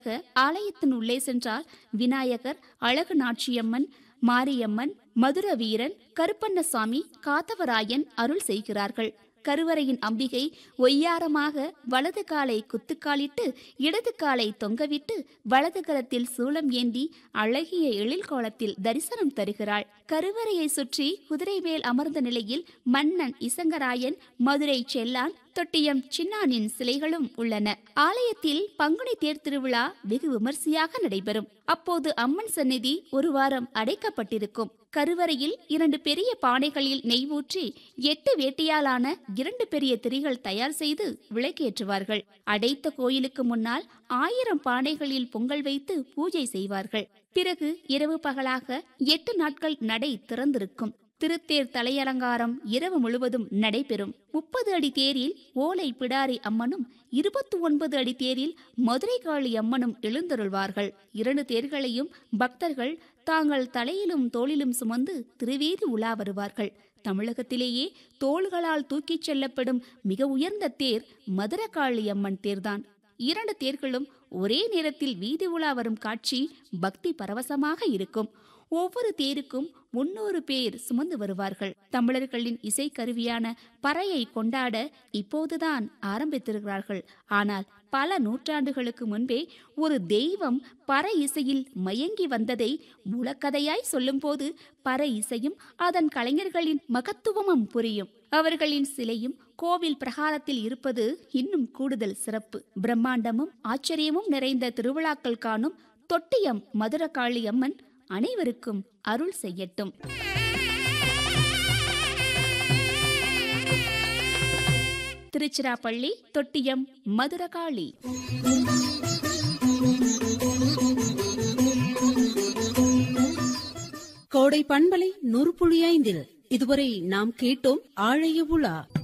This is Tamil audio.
ஆலயத்தின் உள்ளே சென்றால் விநாயகர் அழகு நாச்சியம்மன் மாரியம்மன் மதுர வீரன் கருப்பண்ணசாமி காத்தவராயன் அருள் செய்கிறார்கள் கருவறையின் அம்பிகை ஒய்யாரமாக வலது காலை குத்துக்காலிட்டு இடது காலை தொங்கவிட்டு வலது கரத்தில் சூலம் ஏந்தி அழகிய எழில் கோலத்தில் தரிசனம் தருகிறாள் கருவறையை சுற்றி குதிரை மேல் அமர்ந்த நிலையில் மன்னன் இசங்கராயன் மதுரை செல்லான் தொட்டியம் சின்னானின் சிலைகளும் உள்ளன ஆலயத்தில் பங்குனி தேர் திருவிழா வெகு விமர்சையாக நடைபெறும் அப்போது அம்மன் சந்நிதி ஒரு வாரம் அடைக்கப்பட்டிருக்கும் கருவறையில் இரண்டு பெரிய பானைகளில் நெய் ஊற்றி எட்டு வேட்டியாலான இரண்டு பெரிய திரிகள் தயார் செய்து விளக்கேற்றுவார்கள் அடைத்த கோயிலுக்கு முன்னால் ஆயிரம் பானைகளில் பொங்கல் வைத்து பூஜை செய்வார்கள் பிறகு இரவு பகலாக எட்டு நாட்கள் நடை திறந்திருக்கும் திருத்தேர் தலையலங்காரம் இரவு முழுவதும் நடைபெறும் முப்பது அடி தேரில் ஓலை பிடாரி அம்மனும் இருபத்தி ஒன்பது அடி தேரில் மதுரை காளி அம்மனும் எழுந்தருள்வார்கள் இரண்டு தேர்களையும் பக்தர்கள் தாங்கள் தலையிலும் தோளிலும் சுமந்து திருவேதி உலா வருவார்கள் தமிழகத்திலேயே தோள்களால் தூக்கிச் செல்லப்படும் மிக உயர்ந்த தேர் மதுரகாளி அம்மன் தேர்தான் இரண்டு தேர்களும் ஒரே நேரத்தில் வீதி உலா வரும் காட்சி பக்தி பரவசமாக இருக்கும் ஒவ்வொரு தேருக்கும் முன்னூறு பேர் சுமந்து வருவார்கள் தமிழர்களின் இசைக்கருவியான பறையை கொண்டாட இப்போதுதான் ஆரம்பித்திருக்கிறார்கள் ஆனால் பல நூற்றாண்டுகளுக்கு முன்பே ஒரு தெய்வம் பறை இசையில் மயங்கி வந்ததை மூலக்கதையாய் சொல்லும்போது பறை இசையும் அதன் கலைஞர்களின் மகத்துவமும் புரியும் அவர்களின் சிலையும் கோவில் பிரகாரத்தில் இருப்பது இன்னும் கூடுதல் சிறப்பு பிரம்மாண்டமும் ஆச்சரியமும் நிறைந்த திருவிழாக்கள் காணும் தொட்டியம் மதுரகாளி அம்மன் அனைவருக்கும் அருள் செய்யட்டும் திருச்சிராப்பள்ளி தொட்டியம் மதுரகாளி கோடை பண்பலை நூறு புள்ளி ஐந்தில் இதுவரை நாம் கேட்டோம் ஆழைய உலா